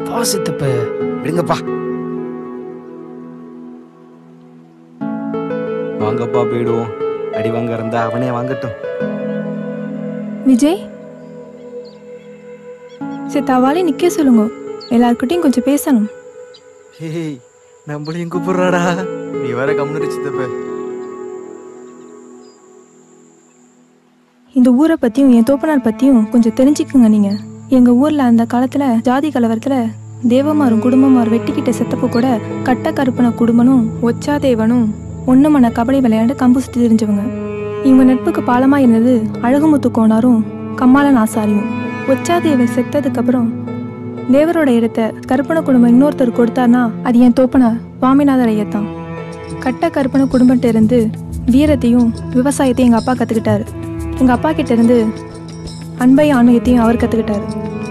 போ சித்தப்பு விடுங்கப்பா வாங்கப்பா போயிடுவோம் அடி வாங்க இருந்தா அவனே வாங்கட்டும் விஜய் சரி தவாலே நிக்க சொல்லுங்க எல்லார்கிட்டயும் கொஞ்சம் பேசணும் ஹேய் நம்மளையும் கூப்பிடுறாடா நீ வேற கம்முன்னு சித்தப்ப இந்த ஊரை பத்தியும் என் தோப்பனார் பத்தியும் கொஞ்சம் தெரிஞ்சுக்குங்க நீங்க எங்க ஊர்ல அந்த காலத்துல ஜாதி கலவரத்துல தேவமாரும் குடும்பமார் வெட்டிக்கிட்ட செத்தப்ப கூட கட்ட கருப்பன குடும்பனும் ஒச்சா தேவனும் ஒண்ணு மன கபடி விளையாண்டு கம்பு சுத்தி தெரிஞ்சவங்க இவங்க நட்புக்கு பாலமா இருந்தது அழகுமுத்து கோனாரும் கம்மாளன் ஆசாரியும் ஒச்சா தேவர் செத்ததுக்கு அப்புறம் தேவரோட இடத்த கருப்பன குடும்பம் இன்னொருத்தர் கொடுத்தாருன்னா அது என் தோப்பனார் சுவாமிநாதர் ஐயத்தான் கட்ட கருப்பன குடும்பத்தை இருந்து வீரத்தையும் விவசாயத்தையும் எங்க அப்பா கத்துக்கிட்டாரு எங்க அப்பா கிட்ட இருந்து அன்பையும் ஆன்மீகத்தையும் அவர் கத்துக்கிட்டாரு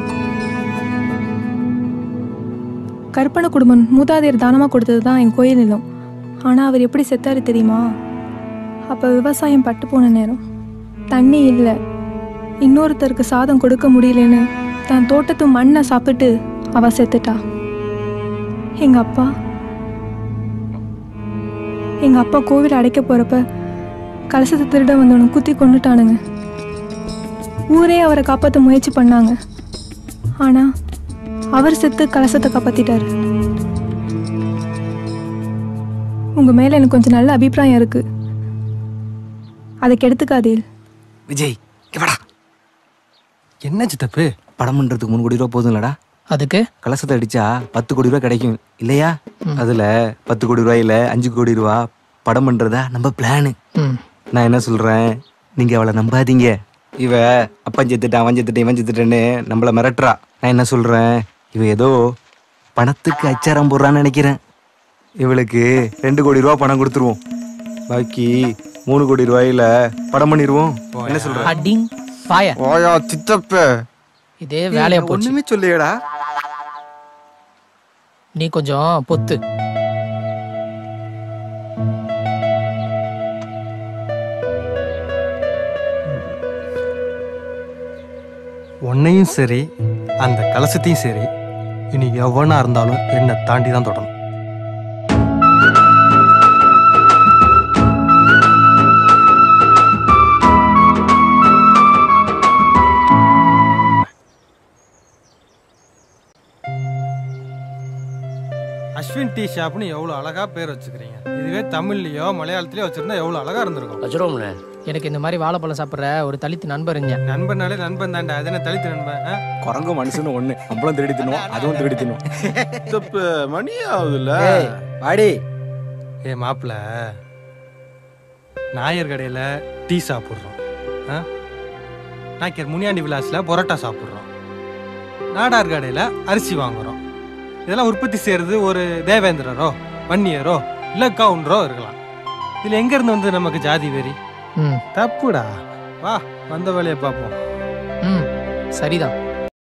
கற்பனை குடும்பம் மூதாதையர் தானமா கொடுத்தது தான் என் கோயில் நிலம் ஆனா அவர் எப்படி செத்தாரு தெரியுமா அப்ப விவசாயம் பட்டு போன நேரம் தண்ணி இல்லை இன்னொருத்தருக்கு சாதம் கொடுக்க முடியலன்னு தன் தோட்டத்து மண்ணை சாப்பிட்டு அவ செத்துட்டா எங்க அப்பா எங்க அப்பா கோவில் அடைக்க போறப்ப கலசத்தை திருட வந்தவனை குத்தி கொண்டுட்டானுங்க ஊரே அவரை காப்பாற்ற முயற்சி பண்ணாங்க ஆனா அவர் செத்து கலசத்தை காப்பாத்திட்டாரு உங்க மேல எனக்கு கொஞ்சம் நல்ல அபிப்பிராயம் இருக்கு அதை கெடுத்துக்காதீர் விஜய் இங்க வாடா என்ன சித்தப்பு படம் பண்றதுக்கு மூணு கோடி ரூபா போதும்லடா அதுக்கு கலசத்தை அடிச்சா பத்து கோடி ரூபா கிடைக்கும் இல்லையா அதுல பத்து கோடி ரூபாயில அஞ்சு கோடி ரூபா படம் பண்றதா நம்ம பிளானு ம் நான் என்ன சொல்றேன் நீங்க அவளை நம்பாதீங்க இவ அப்பன் செத்துட்டான் அவன் செத்துட்டேன் இவன் செத்துட்டேன்னு நம்மள மிரட்டுறா நான் என்ன சொல்றேன் இவ ஏதோ பணத்துக்கு அச்சாரம் போடுறான்னு நினைக்கிறேன் இவளுக்கு ரெண்டு கோடி ரூபா பணம் கொடுத்துருவோம் பாக்கி மூணு கோடி ரூபாயில படம் பண்ணிடுவோம் என்ன சொல்ற அடிங் பாய ஓயா சித்தப்ப இதே வேலையா போச்சு ஒண்ணுமே சொல்லியடா நீ கொஞ்சம் பொத்து உன்னையும் சரி அந்த கலசத்தையும் சரி இனி எவனா இருந்தாலும் என்னை தாண்டி தான் தொடரும் அஸ்வின் டீ ஷாப்னு எவ்வளோ அழகா பேர் வச்சுக்கிறீங்க இதுவே தமிழ்லயோ மலையாளத்திலயோ வச்சிருந்தா எவ்வளோ அழகா இருந்திருக்கும் வச்சிருவோம்ண்ணே எனக்கு இந்த மாதிரி வாழைப்பழம் சாப்பிட்ற ஒரு தலித்து நண்பர் இருந்தேன் நண்பனாலே நண்பன் தாண்டா அது என்ன தலித்து நண்பன் ஆ? குரங்கு மனுஷனு ஒண்ணு நம்மளும் திருடி தின்னுவோம் அதுவும் திருடி தின்னுவோம் தப்பு மணி ஆகுதுல்ல வாடி ஏ மாப்பிள நாயர் கடையில் டீ சாப்பிட்றோம் ஆ நாய்க்கர் முனியாண்டி விலாஸில் பரோட்டா சாப்பிட்றோம் நாடார் கடையில் அரிசி வாங்குறோம் இதெல்லாம் உற்பத்தி செய்கிறது ஒரு தேவேந்திரரோ வன்னியரோ இல்லை கவுண்டரோ இருக்கலாம் இதில் எங்கேருந்து வந்து நமக்கு ஜாதி வெறி ம் தப்புடா வா வந்த வேலையை பார்ப்போம் ம் சரிதான்